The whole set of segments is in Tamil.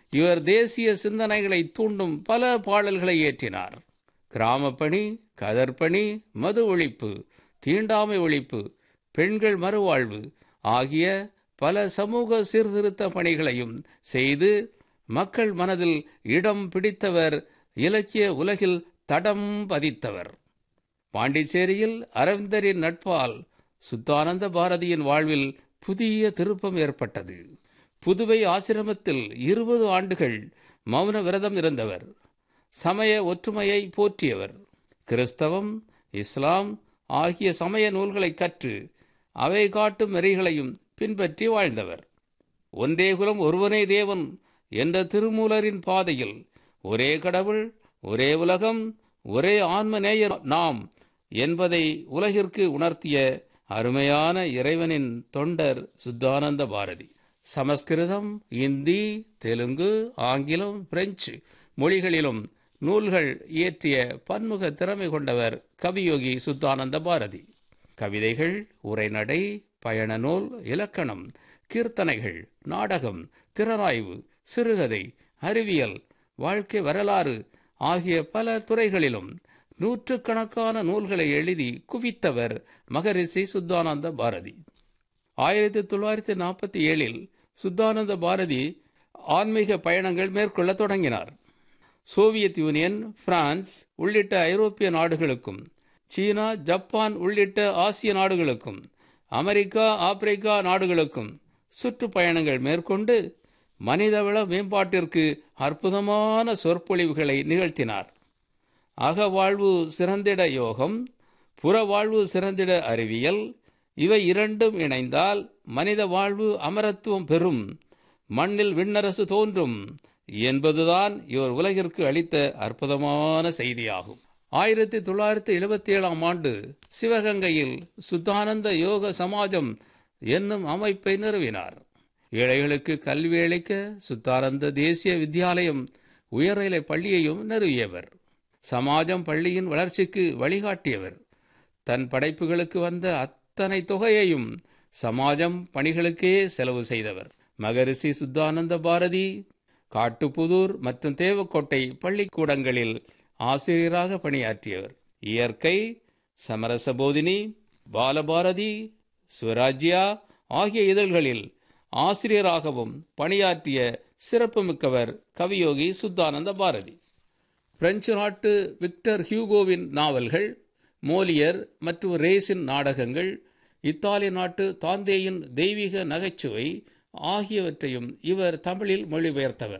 இவர் தேசிய சிந்தனைகளை தூண்டும் பல பாடல்களை இயற்றினார் கிராமப்பணி கதர்பணி மது ஒழிப்பு தீண்டாமை ஒழிப்பு பெண்கள் மறுவாழ்வு ஆகிய பல சமூக சீர்திருத்த பணிகளையும் செய்து மக்கள் மனதில் இடம் பிடித்தவர் இலக்கிய உலகில் தடம் பதித்தவர் பாண்டிச்சேரியில் அரவிந்தரின் நட்பால் சுத்தானந்த பாரதியின் வாழ்வில் புதிய திருப்பம் ஏற்பட்டது புதுவை ஆசிரமத்தில் இருபது ஆண்டுகள் மௌன விரதம் இருந்தவர் சமய ஒற்றுமையை போற்றியவர் கிறிஸ்தவம் இஸ்லாம் ஆகிய சமய நூல்களை கற்று அவை காட்டும் நெறிகளையும் பின்பற்றி வாழ்ந்தவர் ஒன்றே குலம் ஒருவனே தேவன் என்ற திருமூலரின் பாதையில் ஒரே கடவுள் ஒரே உலகம் ஒரே ஆன்ம நேயர் நாம் என்பதை உலகிற்கு உணர்த்திய அருமையான இறைவனின் தொண்டர் சுத்தானந்த பாரதி சமஸ்கிருதம் இந்தி தெலுங்கு ஆங்கிலம் பிரெஞ்சு மொழிகளிலும் நூல்கள் இயற்றிய பன்முக திறமை கொண்டவர் கவியோகி சுத்தானந்த பாரதி கவிதைகள் உரைநடை பயண நூல் இலக்கணம் கீர்த்தனைகள் நாடகம் திறனாய்வு சிறுகதை அறிவியல் வாழ்க்கை வரலாறு ஆகிய பல துறைகளிலும் நூற்றுக்கணக்கான நூல்களை எழுதி குவித்தவர் மகரிஷி சுத்தானந்த பாரதி ஆயிரத்தி தொள்ளாயிரத்தி நாற்பத்தி ஏழில் சுத்தானந்த பாரதி ஆன்மீக பயணங்கள் மேற்கொள்ள தொடங்கினார் சோவியத் யூனியன் பிரான்ஸ் உள்ளிட்ட ஐரோப்பிய நாடுகளுக்கும் சீனா ஜப்பான் உள்ளிட்ட ஆசிய நாடுகளுக்கும் அமெரிக்கா ஆப்பிரிக்கா நாடுகளுக்கும் சுற்றுப்பயணங்கள் மேற்கொண்டு மனிதவள மேம்பாட்டிற்கு அற்புதமான சொற்பொழிவுகளை நிகழ்த்தினார் அகவாழ்வு சிறந்திட யோகம் புறவாழ்வு சிறந்திட அறிவியல் இவை இரண்டும் இணைந்தால் மனித வாழ்வு அமரத்துவம் பெறும் மண்ணில் விண்ணரசு தோன்றும் என்பதுதான் இவர் உலகிற்கு அளித்த அற்புதமான செய்தியாகும் ஆயிரத்தி தொள்ளாயிரத்தி எழுபத்தி ஏழாம் ஆண்டு சிவகங்கையில் சுத்தானந்த யோக சமாஜம் என்னும் அமைப்பை நிறுவினார் ஏழைகளுக்கு கல்வி அளிக்க சுத்தானந்த தேசிய வித்யாலயம் உயர்நிலை பள்ளியையும் நிறுவியவர் சமாஜம் பள்ளியின் வளர்ச்சிக்கு வழிகாட்டியவர் தன் படைப்புகளுக்கு வந்த அத்தனை தொகையையும் சமாஜம் பணிகளுக்கே செலவு செய்தவர் மகரிஷி சுத்தானந்த பாரதி காட்டுப்புதூர் மற்றும் தேவக்கோட்டை பள்ளிக்கூடங்களில் ஆசிரியராக பணியாற்றியவர் இயற்கை சமரசபோதினி பாலபாரதி சுவராஜ்யா ஆகிய இதழ்களில் ஆசிரியராகவும் பணியாற்றிய சிறப்புமிக்கவர் கவியோகி சுத்தானந்த பாரதி பிரெஞ்சு நாட்டு விக்டர் ஹியூகோவின் நாவல்கள் மோலியர் மற்றும் ரேஸின் நாடகங்கள் இத்தாலி நாட்டு தாந்தேயின் தெய்வீக நகைச்சுவை ஆகியவற்றையும் இவர் தமிழில் மொழிபெயர்த்தவர்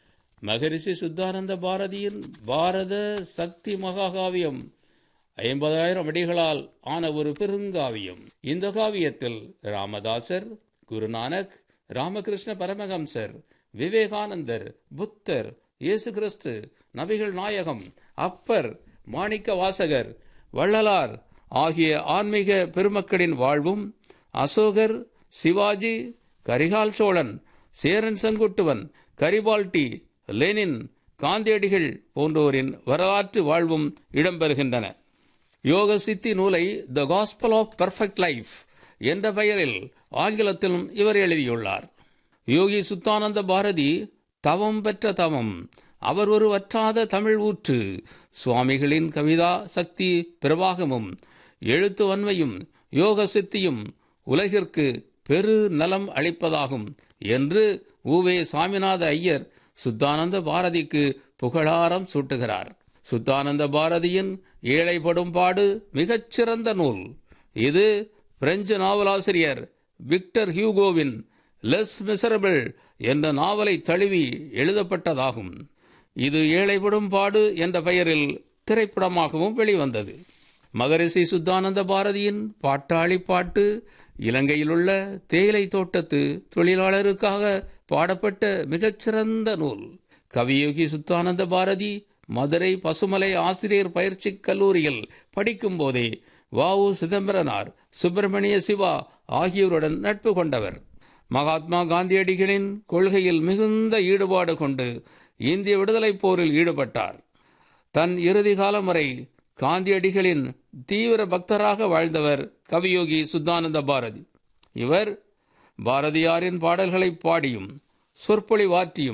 மகரிஷி சுத்தானந்த பாரதியின் பாரத சக்தி மகாகாவியம் ஐம்பதாயிரம் அடிகளால் ஆன ஒரு பெருங்காவியம் இந்த காவியத்தில் ராமதாசர் குருநானக் ராமகிருஷ்ண பரமஹம்சர் விவேகானந்தர் புத்தர் இயேசு கிறிஸ்து நபிகள் நாயகம் அப்பர் மாணிக்க வாசகர் வள்ளலார் ஆகிய ஆன்மீக பெருமக்களின் வாழ்வும் அசோகர் சிவாஜி கரிகால் சோழன் சேரன் செங்குட்டுவன் கரிபால்டி லெனின் காந்தியடிகள் போன்றோரின் வரலாற்று வாழ்வும் இடம்பெறுகின்றன யோக சித்தி நூலை the gospel of perfect life என்ற பெயரில் ஆங்கிலத்திலும் இவர் எழுதியுள்ளார் யோகி சுத்தானந்த பாரதி தவம் பெற்ற தவம் அவர் ஒரு வற்றாத தமிழ் ஊற்று சுவாமிகளின் கவிதா சக்தி பிரவாகமும் எழுத்து வன்மையும் யோக சித்தியும் உலகிற்கு பெரு நலம் அளிப்பதாகும் என்று உவே சாமிநாத ஐயர் சுத்தானந்த பாரதிக்கு புகழாரம் சூட்டுகிறார் சுத்தானந்த பாரதியின் ஏழைப்படும் பாடு மிகச்சிறந்த நூல் இது பிரெஞ்சு நாவலாசிரியர் விக்டர் ஹியூகோவின் லெஸ் மிசரபிள் என்ற நாவலை தழுவி எழுதப்பட்டதாகும் இது ஏழைப்படும் பாடு என்ற பெயரில் திரைப்படமாகவும் வெளிவந்தது மகரிஷி சுத்தானந்த பாரதியின் பாட்டாளி பாட்டு இலங்கையிலுள்ள தேயிலை தோட்டத்து தொழிலாளருக்காக பாடப்பட்ட மிகச்சிறந்த நூல் கவியோகி சுத்தானந்த பாரதி மதுரை பசுமலை ஆசிரியர் பயிற்சி கல்லூரியில் படிக்கும் போதே வாவு சிதம்பரனார் சுப்பிரமணிய சிவா ஆகியோருடன் நட்பு கொண்டவர் மகாத்மா காந்தியடிகளின் கொள்கையில் மிகுந்த ஈடுபாடு கொண்டு இந்திய விடுதலைப் போரில் ஈடுபட்டார் தன் இறுதி காலம் வரை காந்தியடிகளின் தீவிர பக்தராக வாழ்ந்தவர் கவியோகி சுத்தானந்த பாரதி இவர் பாரதியாரின் பாடல்களை பாடியும் சொற்பொழிவாற்றியும்